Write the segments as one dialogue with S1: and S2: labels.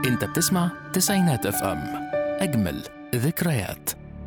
S1: انت بتسمع تسعينات اف ام اجمل ذكريات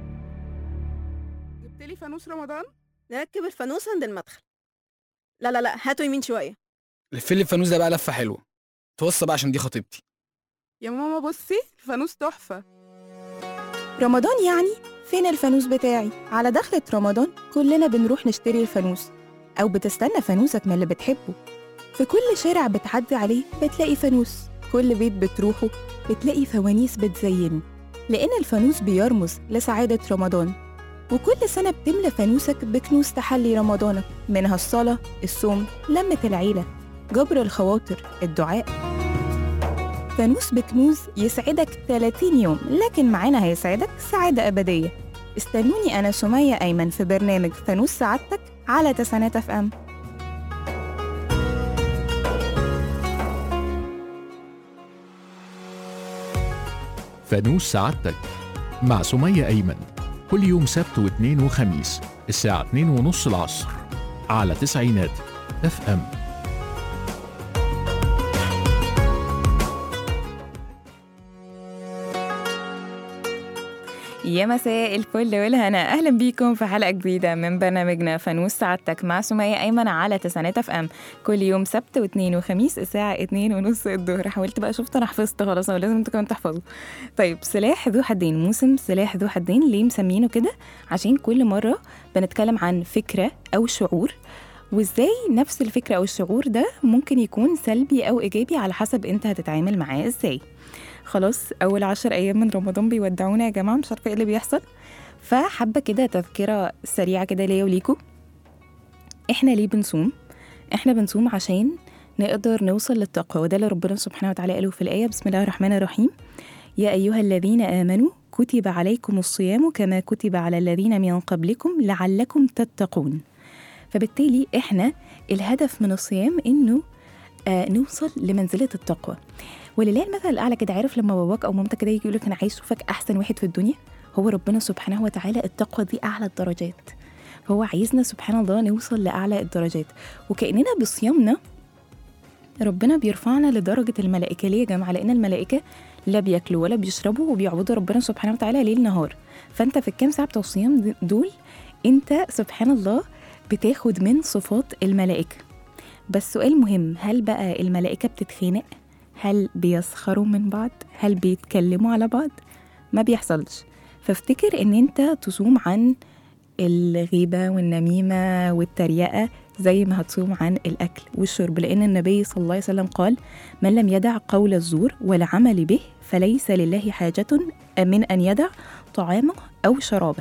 S2: جبت لي فانوس رمضان
S3: نركب الفانوس عند المدخل لا لا لا هاتوا يمين شويه
S4: لف لي الفانوس ده بقى لفه حلوه توصى بقى عشان دي خطيبتي
S2: يا ماما بصي الفانوس تحفه
S5: رمضان يعني فين الفانوس بتاعي على دخلة رمضان كلنا بنروح نشتري الفانوس أو بتستنى فانوسك من اللي بتحبه في كل شارع بتعدي عليه بتلاقي فانوس كل بيت بتروحه بتلاقي فوانيس بتزينه لأن الفانوس بيرمز لسعادة رمضان وكل سنة بتملى فانوسك بكنوز تحلي رمضانك منها الصلاة الصوم لمة العيلة جبر الخواطر الدعاء فانوس بكنوز يسعدك 30 يوم لكن معانا هيسعدك سعادة أبدية استنوني أنا سمية أيمن في برنامج فانوس سعادتك على تسعينات اف ام
S1: فانوس سعادتك مع سمية أيمن كل يوم سبت واثنين وخميس الساعة 2 ونص العصر على تسعينات اف ام
S5: يا مساء الفل والهنا اهلا بيكم في حلقه جديده من برنامجنا فانوس سعادتك مع سمية ايمن على تسعينات اف ام كل يوم سبت واثنين وخميس الساعه اتنين ونص الظهر حاولت بقى شفت انا حفظت خلاص أو لازم انتوا كمان تحفظوا طيب سلاح ذو حدين موسم سلاح ذو حدين ليه مسمينه كده عشان كل مره بنتكلم عن فكره او شعور وازاي نفس الفكره او الشعور ده ممكن يكون سلبي او ايجابي على حسب انت هتتعامل معاه ازاي خلاص اول عشر ايام من رمضان بيودعونا يا جماعه مش عارفه ايه اللي بيحصل فحابه كده تذكره سريعه كده ليا وليكوا احنا ليه بنصوم احنا بنصوم عشان نقدر نوصل للتقوى وده اللي ربنا سبحانه وتعالى قاله في الايه بسم الله الرحمن الرحيم يا ايها الذين امنوا كتب عليكم الصيام كما كتب على الذين من قبلكم لعلكم تتقون فبالتالي احنا الهدف من الصيام انه آه نوصل لمنزله التقوى ولله المثل الاعلى كده عارف لما باباك او مامتك كده يجي يقول لك انا عايز اشوفك احسن واحد في الدنيا هو ربنا سبحانه وتعالى التقوى دي اعلى الدرجات هو عايزنا سبحان الله نوصل لاعلى الدرجات وكاننا بصيامنا ربنا بيرفعنا لدرجه الملائكه ليه يا جماعه لان الملائكه لا بياكلوا ولا بيشربوا وبيعبدوا ربنا سبحانه وتعالى ليل نهار فانت في الكام ساعه بتوع الصيام دول انت سبحان الله بتاخد من صفات الملائكه بس سؤال مهم هل بقى الملائكه بتتخانق هل بيسخروا من بعض هل بيتكلموا على بعض ما بيحصلش فافتكر ان انت تصوم عن الغيبة والنميمة والتريقة زي ما هتصوم عن الأكل والشرب لأن النبي صلى الله عليه وسلم قال من لم يدع قول الزور والعمل به فليس لله حاجة من أن يدع طعامه أو شرابه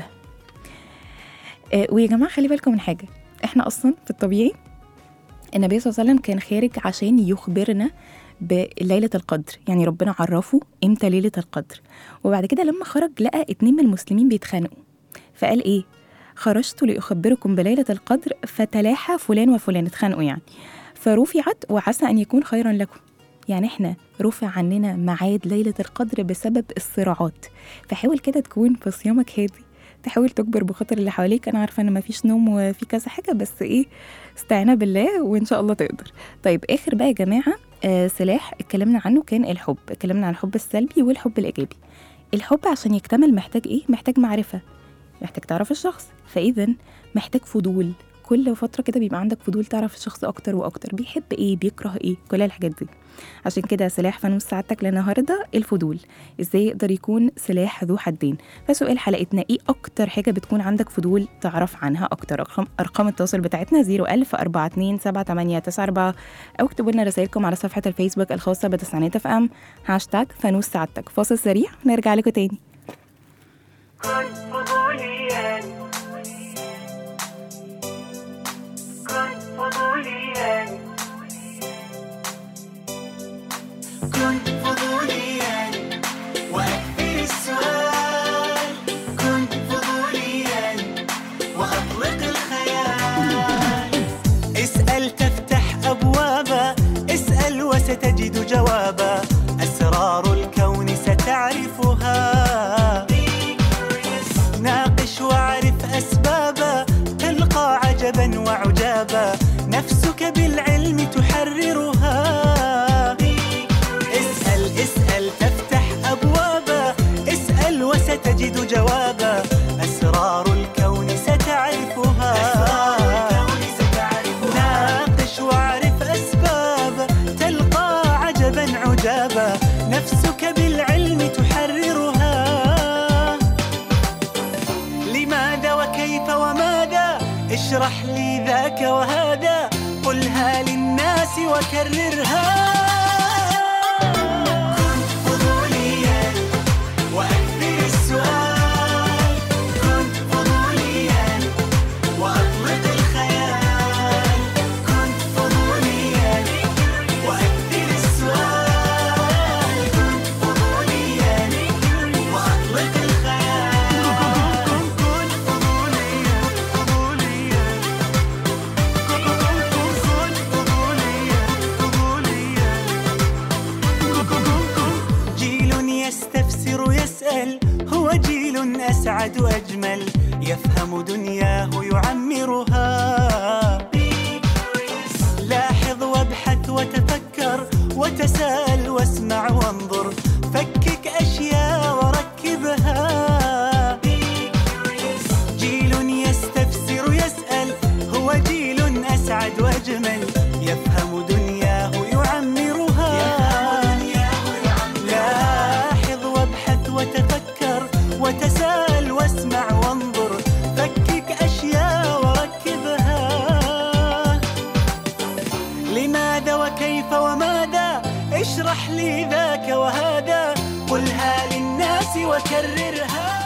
S5: آه، ويا جماعة خلي بالكم من حاجة احنا أصلا في الطبيعي النبي صلى الله عليه وسلم كان خارج عشان يخبرنا بليلة القدر يعني ربنا عرفه امتى ليلة القدر وبعد كده لما خرج لقى اتنين من المسلمين بيتخانقوا فقال ايه خرجت لأخبركم بليلة القدر فتلاحى فلان وفلان اتخانقوا يعني فرفعت وعسى أن يكون خيرا لكم يعني احنا رفع عننا ميعاد ليلة القدر بسبب الصراعات فحاول كده تكون في صيامك هادي تحاول تجبر بخاطر اللي حواليك انا عارفه ان مفيش نوم وفي كذا حاجه بس ايه استعنا بالله وان شاء الله تقدر طيب اخر بقى يا جماعه آه سلاح اتكلمنا عنه كان الحب اتكلمنا عن الحب السلبي والحب الايجابي الحب عشان يكتمل محتاج ايه محتاج معرفه محتاج تعرف الشخص فاذا محتاج فضول كل فترة كده بيبقى عندك فضول تعرف الشخص أكتر وأكتر بيحب إيه بيكره إيه كل الحاجات دي عشان كده سلاح فانوس سعادتك للنهاردة الفضول إزاي يقدر يكون سلاح ذو حدين فسؤال حلقتنا إيه أكتر حاجة بتكون عندك فضول تعرف عنها أكتر أرقام, أرقام التواصل بتاعتنا 01000 42 7894 أو اكتبوا لنا رسائلكم على صفحة الفيسبوك الخاصة بتسعينات اف ام هاشتاج فانوس سعادتك فاصل سريع نرجع لكم تاني
S6: كن فضوليا كن فضوليا كن فضوليا وأكثر السؤال كن فضوليا وأطلق الخيال اسأل تفتح أبوابا اسأل وستجد جوابا أسرار الكون ستعرفها ناقش واعرف أسبابا تلقى عجبا وعجابا نفسك بالعلم تحررها اسأل اشرح لي ذاك وهذا قلها للناس وكررها كن فضوليا وأكثر السؤال كن فضوليا وأطلق الخيال كن فضوليا وأكثر السؤال كن فضوليا وأطلق الخيال كن كن فضوليا فضوليا كن كن فضوليا فضوليا جيل يستفسر يسأل هو جيل أسعد أجمل يفهم دنياه يعمرها لاحظ وابحث وتفكر وتساءل واسمع وانظر فكك أشياء وركبها جيل يستفسر يسأل هو جيل أسعد وأجمل يفهم دنياه يعمرها لاحظ وابحث وتفكر وتساءل واسمع وانظر فكك أشياء وركبها لماذا وكيف وماذا اشرح لي ذاك وهذا قلها للناس وكررها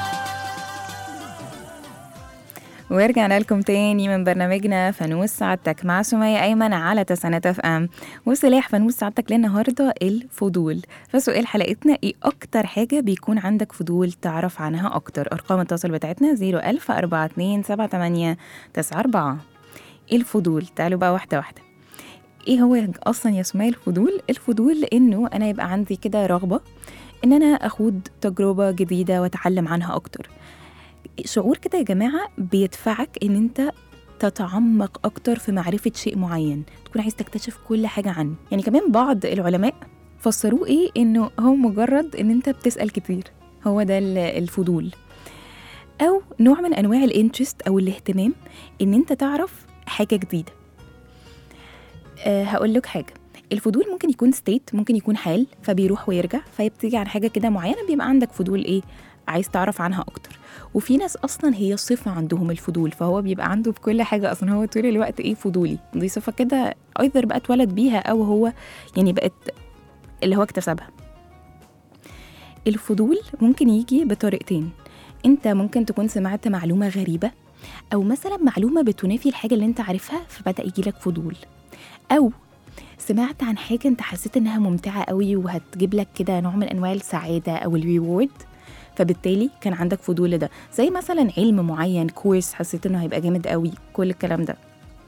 S5: ورجعنا لكم تاني من برنامجنا فانوس سعادتك مع سمية أيمن على تسعينات اف ام وسلاح فانوس سعادتك للنهاردة الفضول فسؤال حلقتنا ايه أكتر حاجة بيكون عندك فضول تعرف عنها أكتر أرقام التواصل بتاعتنا 01000 42 78 94 الفضول تعالوا بقى واحدة واحدة ايه هو اصلا يا سمية الفضول الفضول انه انا يبقى عندي كده رغبة ان انا اخوض تجربة جديدة واتعلم عنها اكتر شعور كده يا جماعة بيدفعك ان انت تتعمق اكتر في معرفة شيء معين تكون عايز تكتشف كل حاجة عنه يعني كمان بعض العلماء فسروه ايه انه هو مجرد ان انت بتسأل كتير هو ده ال- الفضول او نوع من انواع الانترست او الاهتمام ان انت تعرف حاجة جديدة أه هقول لك حاجة الفضول ممكن يكون ستيت ممكن يكون حال فبيروح ويرجع فبتيجي عن حاجة كده معينة بيبقى عندك فضول ايه عايز تعرف عنها اكتر وفي ناس اصلا هي صفه عندهم الفضول فهو بيبقى عنده في كل حاجه اصلا هو طول الوقت ايه فضولي دي صفه كده ايذر بقى اتولد بيها او هو يعني بقت اللي هو اكتسبها الفضول ممكن يجي بطريقتين انت ممكن تكون سمعت معلومه غريبه او مثلا معلومه بتنافي الحاجه اللي انت عارفها فبدا يجيلك فضول او سمعت عن حاجه انت حسيت انها ممتعه قوي وهتجيب لك كده نوع من انواع السعاده او الريورد فبالتالي كان عندك فضول لده زي مثلا علم معين كورس حسيت انه هيبقى جامد قوي كل الكلام ده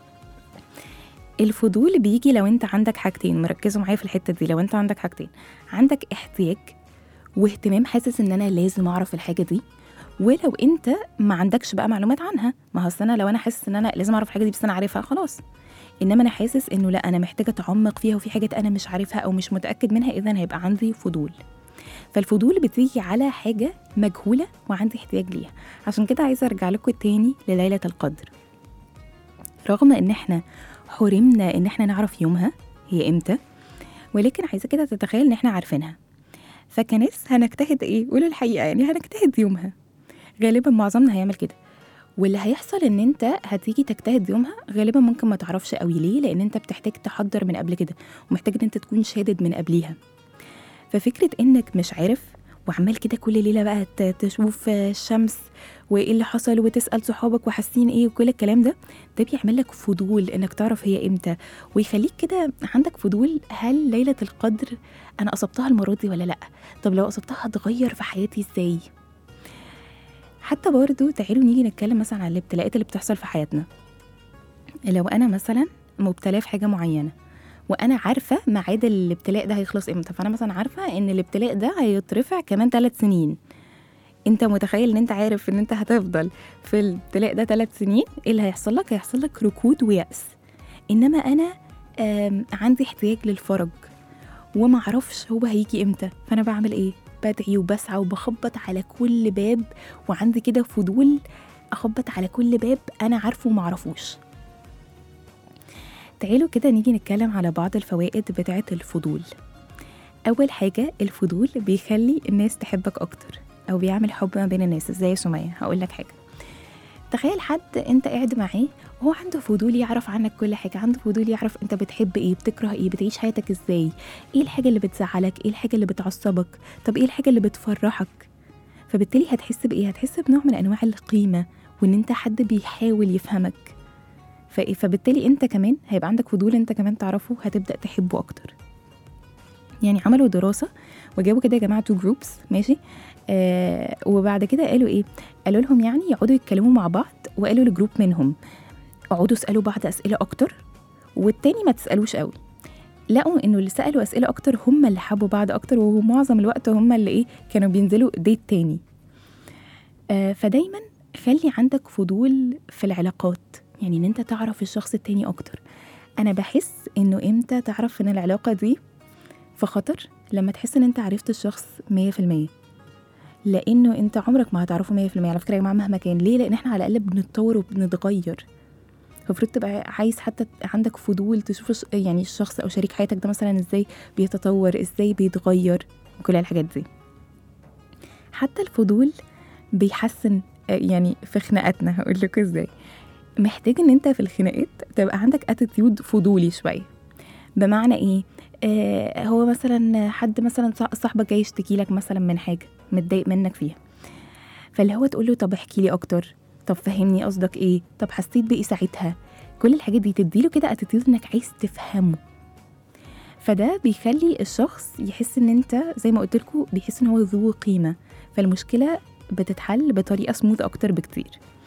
S5: الفضول بيجي لو انت عندك حاجتين مركزوا معايا في الحته دي لو انت عندك حاجتين عندك احتياج واهتمام حاسس ان انا لازم اعرف الحاجه دي ولو انت ما عندكش بقى معلومات عنها ما هو أصل انا لو انا حاسس ان انا لازم اعرف الحاجه دي بس انا عارفها خلاص انما انا حاسس انه لا انا محتاجه اتعمق فيها وفي حاجات انا مش عارفها او مش متاكد منها اذا هيبقى عندي فضول فالفضول بتيجي على حاجة مجهولة وعندي احتياج ليها عشان كده عايزة أرجع لكم تاني لليلة القدر رغم إن إحنا حرمنا إن إحنا نعرف يومها هي إمتى ولكن عايزة كده تتخيل إن إحنا عارفينها فكناس هنجتهد إيه قولوا الحقيقة يعني هنجتهد يومها غالبا معظمنا هيعمل كده واللي هيحصل ان انت هتيجي تجتهد يومها غالبا ممكن ما تعرفش قوي ليه لان انت بتحتاج تحضر من قبل كده ومحتاج ان انت تكون شادد من قبليها ففكرة إنك مش عارف وعمال كده كل ليلة بقى ت- تشوف الشمس وإيه اللي حصل وتسأل صحابك وحاسين إيه وكل الكلام ده ده بيعمل لك فضول إنك تعرف هي إمتى ويخليك كده عندك فضول هل ليلة القدر أنا أصبتها المرة دي ولا لأ طب لو أصبتها هتغير في حياتي إزاي حتى برضو تعالوا نيجي نتكلم مثلا عن الابتلاءات اللي بتحصل في حياتنا لو أنا مثلا مبتلاه في حاجة معينة وانا عارفه ميعاد الابتلاء ده هيخلص امتى فانا مثلا عارفه ان الابتلاء ده هيترفع كمان ثلاث سنين انت متخيل ان انت عارف ان انت هتفضل في الابتلاء ده ثلاث سنين ايه اللي هيحصل لك هيحصل لك ركود ويأس انما انا آم، عندي احتياج للفرج وما اعرفش هو هيجي امتى فانا بعمل ايه بدعي وبسعى وبخبط على كل باب وعندي كده فضول اخبط على كل باب انا عارفه وما اعرفوش تعالوا كده نيجي نتكلم على بعض الفوائد بتاعة الفضول أول حاجة الفضول بيخلي الناس تحبك أكتر أو بيعمل حب ما بين الناس ازاي يا سمية هقول لك حاجة تخيل حد انت قاعد معاه وهو عنده فضول يعرف عنك كل حاجه عنده فضول يعرف انت بتحب ايه بتكره ايه بتعيش حياتك ازاي ايه الحاجه اللي بتزعلك ايه الحاجه اللي بتعصبك طب ايه الحاجه اللي بتفرحك فبالتالي هتحس بايه هتحس بنوع من انواع القيمه وان انت حد بيحاول يفهمك ف- فبالتالي انت كمان هيبقى عندك فضول انت كمان تعرفه هتبدا تحبه اكتر يعني عملوا دراسه وجابوا كده يا جماعه تو جروبس ماشي آه وبعد كده قالوا ايه قالوا لهم يعني يقعدوا يتكلموا مع بعض وقالوا لجروب منهم اقعدوا اسالوا بعض اسئله اكتر والتاني ما تسالوش قوي لقوا انه اللي سالوا اسئله اكتر هم اللي حبوا بعض اكتر ومعظم الوقت هم اللي ايه كانوا بينزلوا ديت تاني آه فدايما خلي عندك فضول في العلاقات يعني ان انت تعرف الشخص التاني اكتر انا بحس انه امتى تعرف ان العلاقه دي في خطر لما تحس ان انت عرفت الشخص 100% لانه انت عمرك ما هتعرفه 100% على فكره يا جماعه مهما كان ليه لان احنا على الاقل بنتطور وبنتغير المفروض تبقى عايز حتى عندك فضول تشوف الش- يعني الشخص او شريك حياتك ده مثلا ازاي بيتطور ازاي بيتغير وكل الحاجات دي حتى الفضول بيحسن آه، يعني في خناقاتنا هقول لكم ازاي محتاج ان انت في الخناقات تبقى عندك اتيتيود فضولي شويه بمعنى ايه آه هو مثلا حد مثلا صح- صاحبك جاي يشتكي لك مثلا من حاجه متضايق منك فيها فاللي هو تقول له طب احكي لي اكتر طب فهمني قصدك ايه طب حسيت بايه ساعتها كل الحاجات دي تديله كده اتيتيود انك عايز تفهمه فده بيخلي الشخص يحس ان انت زي ما قلت لكم بيحس ان هو ذو قيمه فالمشكله بتتحل بطريقه سموث اكتر بكتير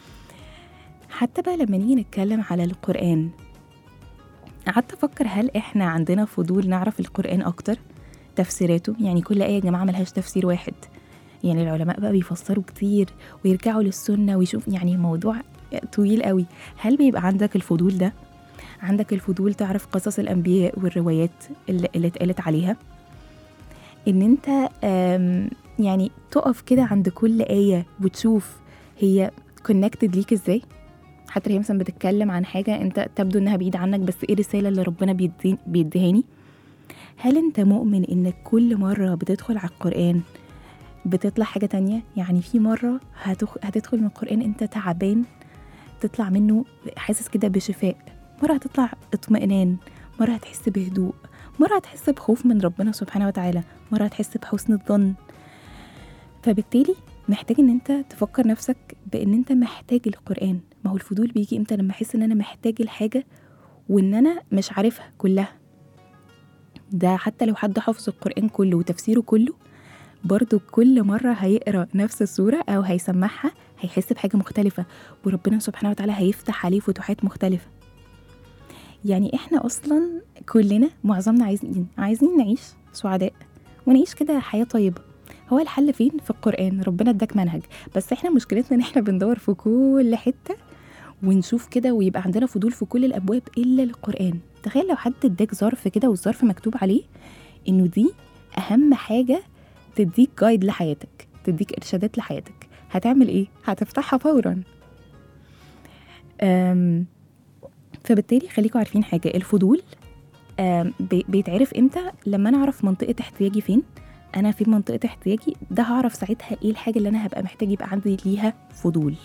S5: حتى بقى لما نيجي نتكلم على القران قعدت افكر هل احنا عندنا فضول نعرف القران اكتر تفسيراته يعني كل ايه يا جماعه ملهاش تفسير واحد يعني العلماء بقى بيفسروا كتير ويرجعوا للسنه ويشوف يعني موضوع طويل قوي هل بيبقى عندك الفضول ده عندك الفضول تعرف قصص الانبياء والروايات اللي, اللي اتقالت عليها ان انت آم، يعني تقف كده عند كل ايه وتشوف هي كونكتد ليك ازاي حتى هي مثلا بتتكلم عن حاجه انت تبدو انها بعيد عنك بس ايه الرساله اللي ربنا بيدي- بيديهاني هل انت مؤمن انك كل مره بتدخل على القران بتطلع حاجه تانية يعني في مره هتخ... هتدخل من القران انت تعبان تطلع منه حاسس كده بشفاء مرة هتطلع اطمئنان مرة هتحس بهدوء مرة هتحس بخوف من ربنا سبحانه وتعالى مرة هتحس بحسن الظن فبالتالي محتاج ان انت تفكر نفسك بان انت محتاج القرآن ما هو الفضول بيجي امتى لما احس ان انا محتاج الحاجة وان انا مش عارفها كلها ده حتى لو حد حافظ القرآن كله وتفسيره كله برضو كل مرة هيقرأ نفس السورة أو هيسمعها هيحس بحاجة مختلفة وربنا سبحانه وتعالى هيفتح عليه فتوحات مختلفة يعني احنا اصلا كلنا معظمنا عايزين عايزين نعيش سعداء ونعيش كده حياة طيبة هو الحل فين في القرآن ربنا اداك منهج بس احنا مشكلتنا ان احنا بندور في كل حتة ونشوف كده ويبقى عندنا فضول في كل الابواب الا القرآن تخيل لو حد اداك ظرف كده والظرف مكتوب عليه انه دي اهم حاجة تديك جايد لحياتك تديك ارشادات لحياتك هتعمل ايه هتفتحها فورا أم فبالتالي خليكم عارفين حاجه الفضول آم، بي- بيتعرف امتى لما انا اعرف منطقه احتياجي فين انا في منطقه احتياجي ده هعرف ساعتها ايه الحاجه اللي انا هبقى محتاج يبقى عندي ليها فضول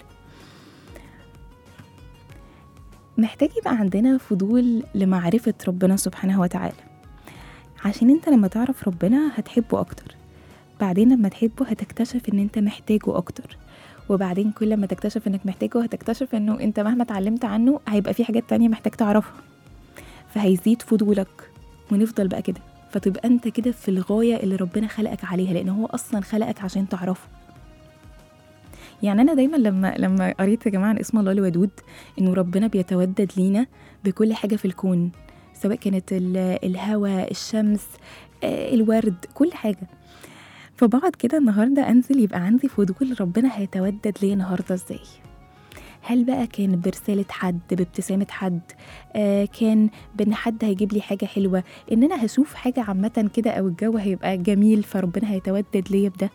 S5: محتاج يبقى عندنا فضول لمعرفه ربنا سبحانه وتعالى عشان انت لما تعرف ربنا هتحبه اكتر بعدين لما تحبه هتكتشف ان انت محتاجه اكتر وبعدين كل ما تكتشف انك محتاجه هتكتشف انه انت مهما اتعلمت عنه هيبقى في حاجات تانية محتاج تعرفها فهيزيد فضولك ونفضل بقى كده فتبقى انت كده في الغاية اللي ربنا خلقك عليها لان هو اصلا خلقك عشان تعرفه يعني انا دايما لما لما قريت يا جماعه عن اسم الله الودود انه ربنا بيتودد لينا بكل حاجه في الكون سواء كانت ال- الهواء الشمس آه، الورد كل حاجه فبقعد كده النهارده انزل يبقى عندي فضول ربنا هيتودد ليا النهارده ازاي هل بقى كان برسالة حد بابتسامة حد آه كان بان حد هيجيب لي حاجة حلوة ان انا هشوف حاجة عامة كده او الجو هيبقى جميل فربنا هيتودد ليا بده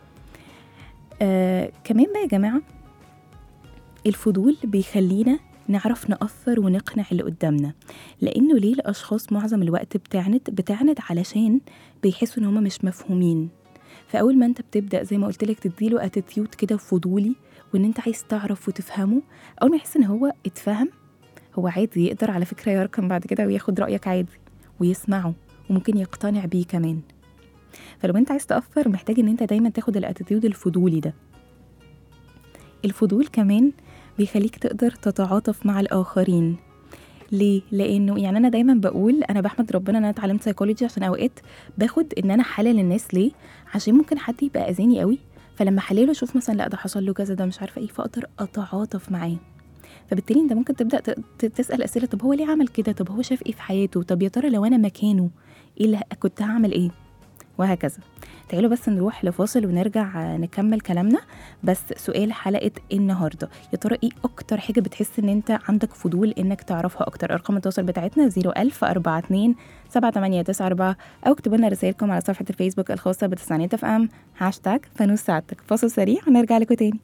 S5: آه كمان بقى يا جماعة الفضول بيخلينا نعرف نأثر ونقنع اللي قدامنا لأنه ليه الأشخاص معظم الوقت بتعند بتعند علشان بيحسوا إن هما مش مفهومين فأول ما أنت بتبدأ زي ما قلت لك تديله اتيتيود كده فضولي وان انت عايز تعرف وتفهمه اول ما يحس ان هو اتفهم هو عادي يقدر على فكره يركن بعد كده وياخد رايك عادي ويسمعه وممكن يقتنع بيه كمان فلو انت عايز تأثر محتاج ان انت دايما تاخد الاتيتيود الفضولي ده الفضول كمان بيخليك تقدر تتعاطف مع الآخرين ليه؟ لأنه يعني أنا دايما بقول أنا بحمد ربنا إن أنا اتعلمت سيكولوجي عشان أوقات باخد إن أنا أحلل الناس ليه؟ عشان ممكن حد يبقى أذاني قوي فلما أحلله أشوف مثلا لا ده حصل له كذا ده مش عارفة إيه فأقدر أتعاطف معاه فبالتالي أنت ممكن تبدأ ت- ت- تسأل أسئلة طب هو ليه عمل كده؟ طب هو شاف إيه في حياته؟ طب يا ترى لو أنا مكانه إيه اللي ه- كنت هعمل إيه؟ وهكذا تعالوا بس نروح لفاصل ونرجع آه، نكمل كلامنا بس سؤال حلقة النهاردة يا ترى ايه أكتر حاجة بتحس إن أنت عندك فضول إنك تعرفها أكتر أرقام التواصل بتاعتنا 01000 42 7894 أو اكتبوا لنا رسائلكم على صفحة الفيسبوك الخاصة بتسعينات اف ام هاشتاج فانوس سعادتك فاصل سريع ونرجع لكم تاني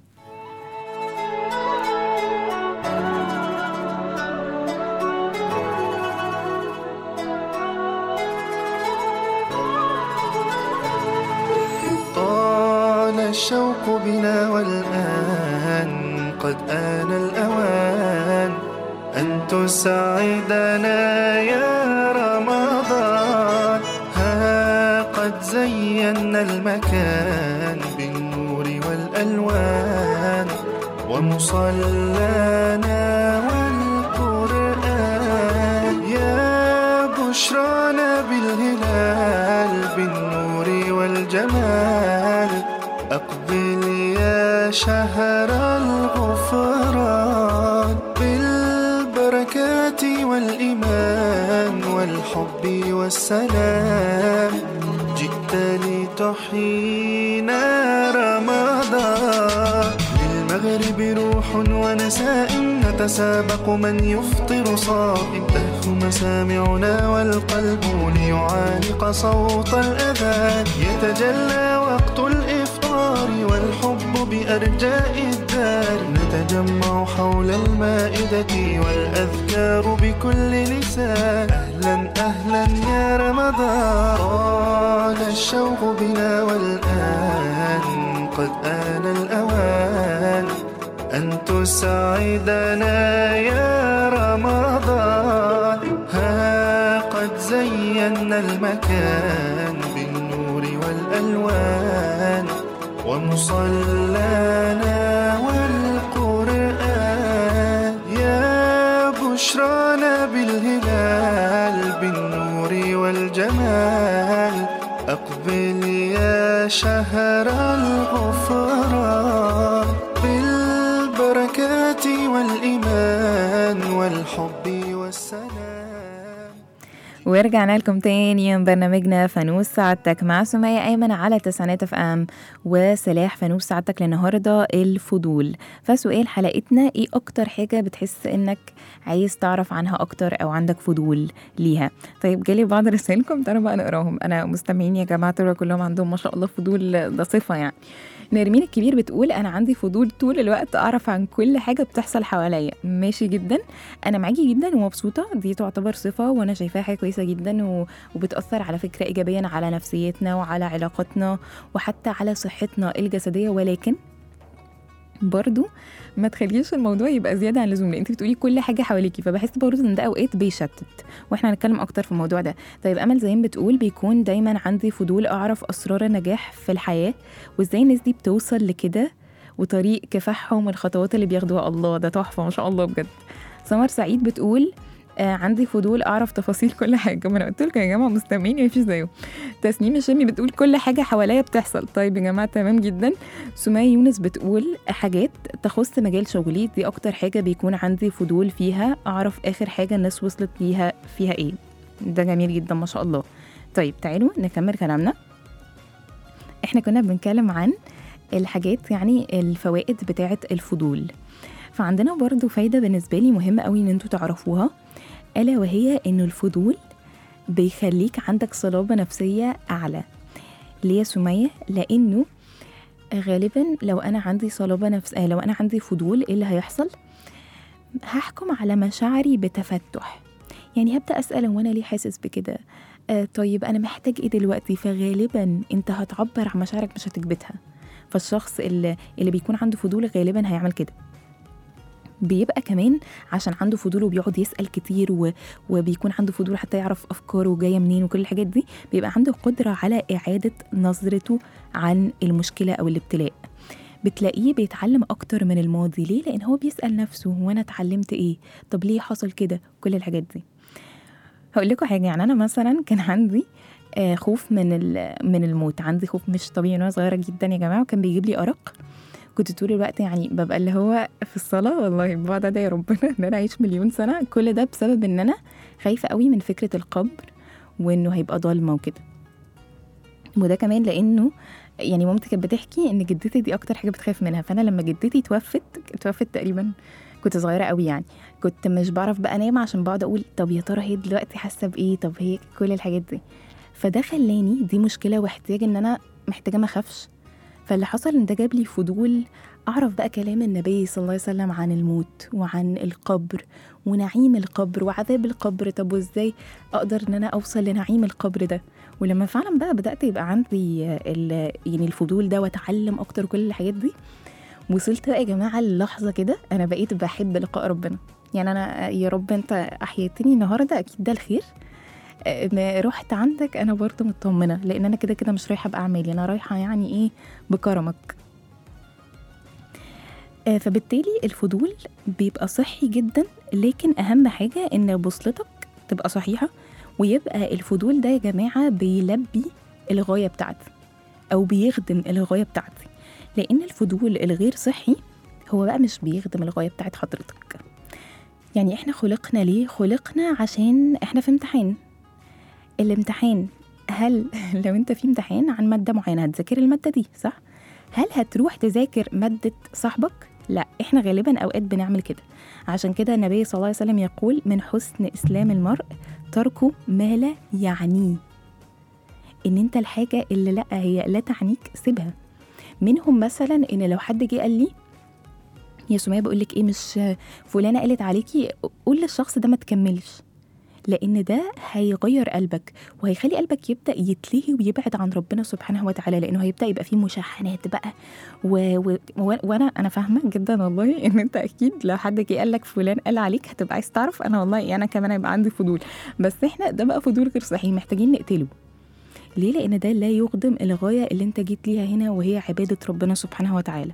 S7: طال الشوق بنا والآن قد آن الأوان أن تسعدنا يا رمضان ها قد زينا المكان بالنور والألوان ومصلانا والقرآن يا بشرانا بالهلال بالنور والجمال أقبل يا شهر الغفران بالبركات والإيمان والحب والسلام جئت لتحيينا رمضان للمغرب روح ونساء نتسابق من يفطر صائم تهف مسامعنا والقلب ليعانق صوت الأذان يتجلى وقت الإفطار والحب بأرجاء الدار نتجمع حول المائدة والأذكار بكل لسان أهلا أهلا يا رمضان طال الشوق بنا والآن قد آن الأوان أن تسعدنا يا رمضان ها قد زينا المكان بالنور والألوان ومصلانا والقرآن يا بشرانا بالهلال بالنور والجمال أقبل يا شهر الغفران بالبركات والإيمان والحب والسلام
S5: ورجعنا لكم تاني من برنامجنا فانوس سعادتك مع سمية أيمن على تسعينات اف ام وسلاح فانوس سعادتك للنهاردة الفضول فسؤال حلقتنا ايه أكتر حاجة بتحس إنك عايز تعرف عنها أكتر أو عندك فضول ليها طيب جالي بعض رسائلكم تعالوا بقى نقراهم أنا مستمعين يا جماعة طلعوا كلهم عندهم ما شاء الله فضول ده صفة يعني نرمين الكبير بتقول انا عندي فضول طول الوقت اعرف عن كل حاجه بتحصل حواليا ماشي جدا انا معاكي جدا ومبسوطه دي تعتبر صفه وانا شايفاها حاجه كويسه جدا و... وبتاثر على فكره ايجابيا على نفسيتنا وعلى علاقاتنا وحتى على صحتنا الجسديه ولكن برضو ما تخليش الموضوع يبقى زياده عن اللزوم لان انت بتقولي كل حاجه حواليكي فبحس برضو ان ده اوقات بيشتت واحنا هنتكلم اكتر في الموضوع ده طيب امل زين بتقول بيكون دايما عندي فضول اعرف اسرار النجاح في الحياه وازاي الناس دي بتوصل لكده وطريق كفاحهم والخطوات اللي بياخدوها الله ده تحفه ما شاء الله بجد سمر سعيد بتقول آه عندي فضول اعرف تفاصيل كل حاجه ما انا قلت لكم يا جماعه مستمعين مفيش زيه تسنيم الشامي بتقول كل حاجه حواليا بتحصل طيب يا جماعه تمام جدا سمية يونس بتقول حاجات تخص مجال شغلي دي اكتر حاجه بيكون عندي فضول فيها اعرف اخر حاجه الناس وصلت ليها فيها ايه ده جميل جدا ما شاء الله طيب تعالوا نكمل كلامنا احنا كنا بنتكلم عن الحاجات يعني الفوائد بتاعه الفضول فعندنا برضو فايدة بالنسبة لي مهمة قوي ان انتوا تعرفوها ألا وهي ان الفضول بيخليك عندك صلابة نفسية أعلى ليه يا سمية؟ لأنه غالبا لو أنا عندي صلابة نفس آه، لو أنا عندي فضول إيه اللي هيحصل؟ هحكم على مشاعري بتفتح يعني هبدأ أسأل هو أنا ليه حاسس بكده؟ آه طيب أنا محتاج إيه دلوقتي؟ فغالبا أنت هتعبر عن مشاعرك مش هتكبتها فالشخص اللي, اللي بيكون عنده فضول غالبا هيعمل كده بيبقى كمان عشان عنده فضول وبيقعد يسأل كتير و... وبيكون عنده فضول حتى يعرف أفكاره جاية منين وكل الحاجات دي بيبقى عنده قدرة على إعادة نظرته عن المشكلة أو الابتلاء بتلاقيه بيتعلم أكتر من الماضي ليه؟ لأن هو بيسأل نفسه هو أنا اتعلمت إيه؟ طب ليه حصل كده؟ كل الحاجات دي هقول لكم حاجة يعني أنا مثلا كان عندي آه، خوف من ال- من الموت عندي خوف مش طبيعي وانا صغيره جدا يا جماعه وكان بيجيب لي ارق كنت طول الوقت يعني ببقى اللي هو في الصلاه والله بقعد ادعي ربنا ان انا اعيش مليون سنه كل ده بسبب ان انا خايفه قوي من فكره القبر وانه هيبقى ضلمه وكده وده كمان لانه يعني مامتي كانت بتحكي ان جدتي دي اكتر حاجه بتخاف منها فانا لما جدتي توفت توفت تقريبا كنت صغيره قوي يعني كنت مش بعرف بقى انام عشان بقعد اقول طب يا ترى هي دلوقتي حاسه بايه طب هي كل الحاجات دي فده خلاني دي مشكله واحتياج ان انا محتاجه ما اخافش فاللي حصل ان ده جاب لي فضول اعرف بقى كلام النبي صلى الله عليه وسلم عن الموت وعن القبر ونعيم القبر وعذاب القبر طب وازاي اقدر ان انا اوصل لنعيم القبر ده ولما فعلا بقى بدات يبقى عندي ال- يعني الفضول ده واتعلم اكتر كل الحاجات دي وصلت بقى يا جماعه للحظه كده انا بقيت بحب لقاء ربنا يعني انا يا رب انت احييتني النهارده اكيد ده الخير آه، ما رحت عندك انا برضه مطمنه لان انا كده كده مش رايحه باعمالي انا رايحه يعني ايه بكرمك آه، فبالتالي الفضول بيبقى صحي جدا لكن اهم حاجه ان بوصلتك تبقى صحيحه ويبقى الفضول ده يا جماعه بيلبي الغايه بتاعتي او بيخدم الغايه بتاعتي لان الفضول الغير صحي هو بقى مش بيخدم الغايه بتاعت حضرتك يعني احنا خلقنا ليه خلقنا عشان احنا في امتحان الامتحان هل لو انت في امتحان عن ماده معينه هتذاكر الماده دي صح هل هتروح تذاكر ماده صاحبك لا احنا غالبا اوقات بنعمل كده عشان كده النبي صلى الله عليه وسلم يقول من حسن اسلام المرء تركه ما لا يعنيه ان انت الحاجه اللي لا هي لا تعنيك سيبها منهم مثلا ان لو حد جه قال لي يا سمية بقول لك ايه مش فلانه قالت عليكي قول للشخص ده ما تكملش لان ده هيغير قلبك وهيخلي قلبك يبدا يتلهي ويبعد عن ربنا سبحانه وتعالى لانه هيبدا يبقى فيه مشاحنات بقى و... و... و... وانا انا فاهمه جدا والله ان انت اكيد لو حد جه قال لك فلان قال عليك هتبقى عايز تعرف انا والله انا كمان هيبقى عندي فضول بس احنا ده بقى فضول غير صحيح محتاجين نقتله ليه لان ده لا يخدم الغايه اللي انت جيت ليها هنا وهي عباده ربنا سبحانه وتعالى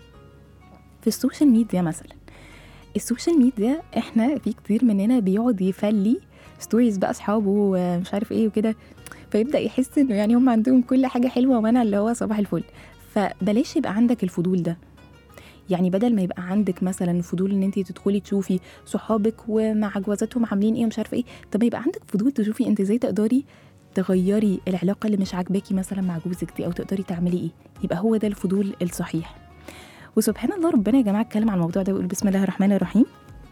S5: في السوشيال ميديا مثلا السوشيال ميديا احنا في كتير مننا بيقعد يفلي ستوريز بقى اصحابه ومش عارف ايه وكده فيبدا يحس انه يعني هم عندهم كل حاجه حلوه وانا اللي هو صباح الفل فبلاش يبقى عندك الفضول ده يعني بدل ما يبقى عندك مثلا فضول ان انت تدخلي تشوفي صحابك ومع جوازاتهم عاملين ايه ومش عارفه ايه طب يبقى عندك فضول تشوفي انت ازاي تقدري تغيري العلاقه اللي مش عاجباكي مثلا مع جوزك دي او تقدري تعملي ايه يبقى هو ده الفضول الصحيح وسبحان الله ربنا يا جماعه اتكلم عن الموضوع ده ويقول بسم الله الرحمن الرحيم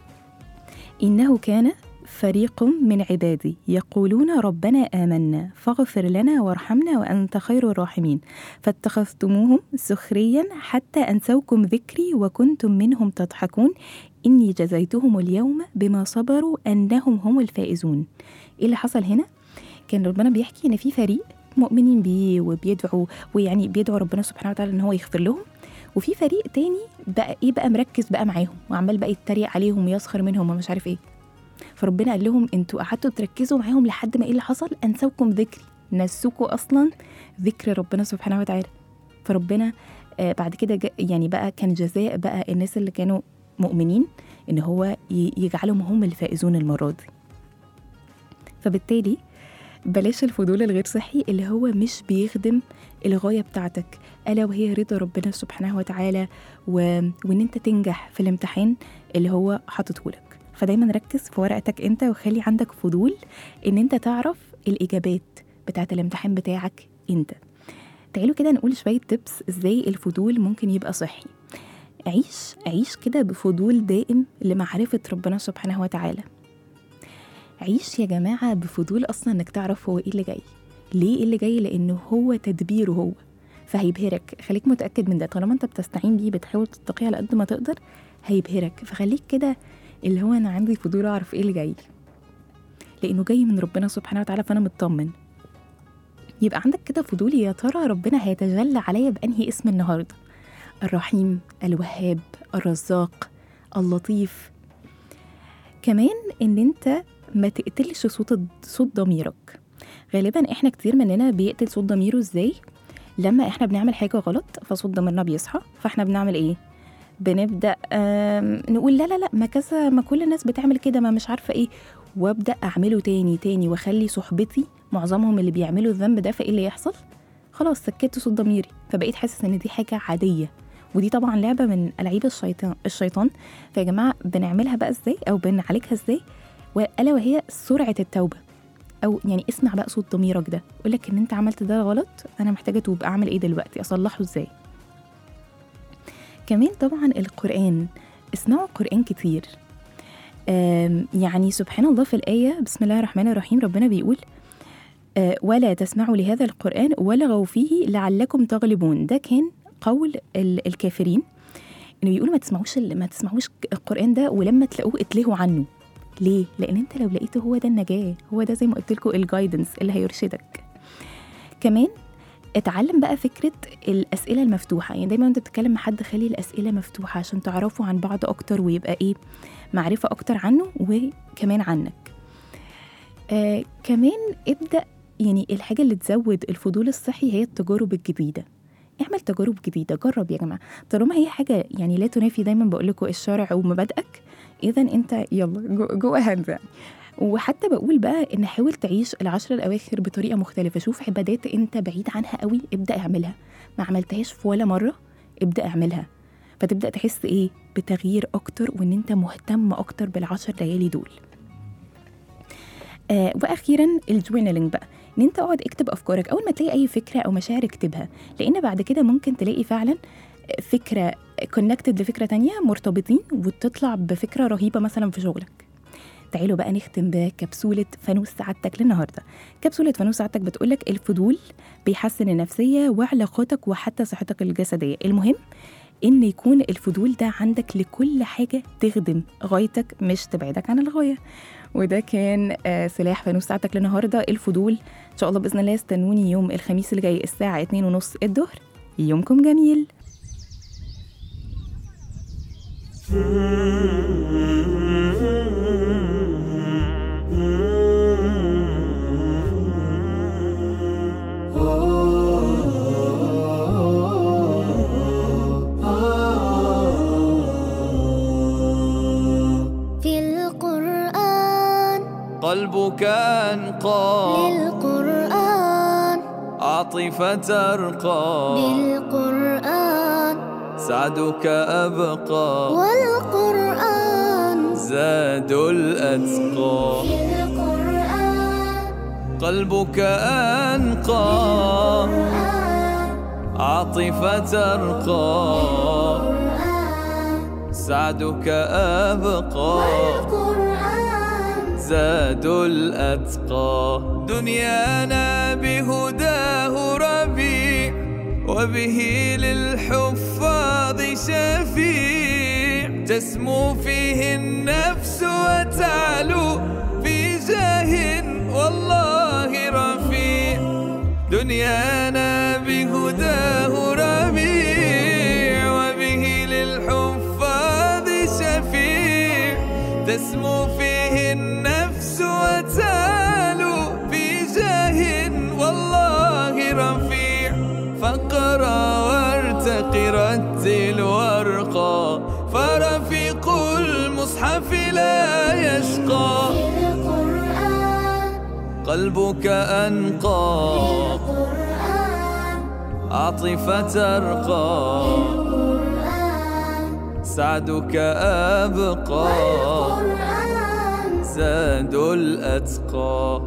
S5: انه كان فريق من عبادي يقولون ربنا آمنا فاغفر لنا وارحمنا وأنت خير الراحمين فاتخذتموهم سخريا حتى أنسوكم ذكري وكنتم منهم تضحكون إني جزيتهم اليوم بما صبروا أنهم هم الفائزون إيه اللي حصل هنا؟ كان ربنا بيحكي إن في فريق مؤمنين بيه وبيدعوا ويعني بيدعوا ربنا سبحانه وتعالى إن هو يغفر لهم وفي فريق تاني بقى ايه بقى مركز بقى معاهم وعمال بقى يتريق عليهم ويسخر منهم ومش عارف ايه فربنا قال لهم انتوا قعدتوا تركزوا معاهم لحد ما ايه اللي حصل انسوكم ذكري نسوكوا اصلا ذكر ربنا سبحانه وتعالى فربنا آه بعد كده جا- يعني بقى كان جزاء بقى الناس اللي كانوا مؤمنين ان هو ي- يجعلهم هم الفائزون المره دي فبالتالي بلاش الفضول الغير صحي اللي هو مش بيخدم الغايه بتاعتك الا وهي رضا ربنا سبحانه وتعالى و... وان انت تنجح في الامتحان اللي هو حاطته لك فدايما ركز في ورقتك انت وخلي عندك فضول ان انت تعرف الاجابات بتاعه الامتحان بتاعك انت تعالوا كده نقول شويه تبس ازاي الفضول ممكن يبقى صحي عيش عيش كده بفضول دائم لمعرفه ربنا سبحانه وتعالى عيش يا جماعه بفضول اصلا انك تعرف هو ايه اللي جاي ليه إيه اللي جاي لانه هو تدبيره هو فهيبهرك خليك متاكد من ده طالما انت بتستعين بيه بتحاول تتقيه على قد ما تقدر هيبهرك فخليك كده اللي هو انا عندي فضول اعرف ايه اللي جاي لانه جاي من ربنا سبحانه وتعالى فانا مطمن يبقى عندك كده فضول يا ترى ربنا هيتجلى عليا بأنهي اسم النهاردة الرحيم الوهاب الرزاق اللطيف كمان ان انت ما تقتلش صوت صوت ضميرك غالبا احنا كتير مننا بيقتل صوت ضميره ازاي لما احنا بنعمل حاجه غلط فصوت ضميرنا بيصحى فاحنا بنعمل ايه بنبدا آم، نقول لا لا لا ما كذا ما كل الناس بتعمل كده ما مش عارفه ايه وابدا اعمله تاني تاني واخلي صحبتي معظمهم اللي بيعملوا الذنب ده فايه اللي يحصل خلاص سكت صوت ضميري فبقيت حاسس ان دي حاجه عاديه ودي طبعا لعبه من العاب الشيطان الشيطان فيا جماعه بنعملها بقى ازاي او بنعالجها ازاي والا وهي سرعه التوبه او يعني اسمع بقى صوت ضميرك ده يقول لك ان انت عملت ده غلط انا محتاجه اتوب اعمل ايه دلوقتي اصلحه ازاي كمان طبعا القران اسمعوا القران كتير آم، يعني سبحان الله في الايه بسم الله الرحمن الرحيم ربنا بيقول آه، ولا تسمعوا لهذا القرآن ولغوا فيه لعلكم تغلبون ده كان قول ال- الكافرين انه بيقولوا ما تسمعوش ال- ما تسمعوش القرآن ده ولما تلاقوه اتلهوا عنه ليه؟ لأن أنت لو لقيته هو ده النجاة هو ده زي ما قلت لكم الجايدنس اللي هيرشدك كمان اتعلم بقى فكرة الأسئلة المفتوحة يعني دايما انت بتتكلم مع حد خلي الأسئلة مفتوحة عشان تعرفوا عن بعض أكتر ويبقى إيه معرفة أكتر عنه وكمان عنك آه كمان ابدأ يعني الحاجة اللي تزود الفضول الصحي هي التجارب الجديدة اعمل تجارب جديدة جرب يا جماعة طالما هي حاجة يعني لا تنافي دايما بقول لكم الشرع ومبادئك إذا أنت يلا جو, جو ahead يعني وحتى بقول بقى ان حاول تعيش العشر الاواخر بطريقه مختلفه شوف عبادات انت بعيد عنها قوي ابدا اعملها ما عملتهاش في ولا مره ابدا اعملها فتبدا تحس ايه بتغيير اكتر وان انت مهتم اكتر بالعشر ليالي دول آه واخيرا الجورنالينج بقى ان انت اقعد اكتب افكارك اول ما تلاقي اي فكره او مشاعر اكتبها لان بعد كده ممكن تلاقي فعلا فكره كونكتد لفكره تانية مرتبطين وتطلع بفكره رهيبه مثلا في شغلك تعالوا بقى نختم بكبسولة فانوس سعادتك للنهاردة كبسولة فانوس سعادتك بتقولك الفضول بيحسن النفسية وعلاقاتك وحتى صحتك الجسدية المهم إن يكون الفضول ده عندك لكل حاجة تخدم غايتك مش تبعدك عن الغاية وده كان آه، سلاح فانوس ساعتك للنهارده الفضول ان شاء الله باذن الله استنوني يوم الخميس اللي جاي الساعه 2:30 الظهر يومكم جميل
S8: في القرآن
S9: قلبك أنقى
S8: للقرآن
S9: عاطفة أرقى
S8: بالقرآن
S9: سعدك أبقى
S8: والقرآن
S9: زاد الأتقى
S8: في القرآن
S9: قلبك أنقى
S8: قرآن
S9: عاطفة أرقى
S8: قرآن
S9: سعدك أبقى
S8: القرآن
S9: زاد الأتقى دنيانا بهداه ربيع وبه للحفاظ شفيع تسمو فيه النفس وتعلو في جاه والله رفيع دنيانا بهداه ربيع وبه للحفاظ شفيع تسمو فيه النفس وتالو في جاه والله رفيع فقرا وارتق رتل وارقى فرفيق المصحف لا يشقى
S8: القرآن
S9: قلبك أنقى
S8: القرآن
S9: عاطفة أرقى
S8: القرآن
S9: سعدك أبقى
S8: القرآن
S9: زاد الأتقى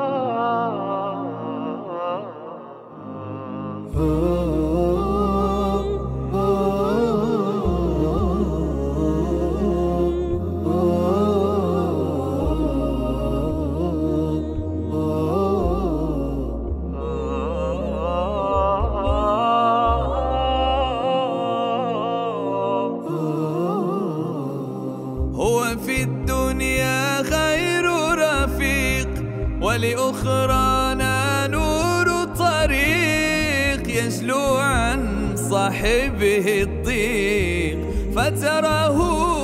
S9: هو في الدنيا خير رفيق ولأخرانا نور طريق يجلو عن صاحبه الضيق فتراه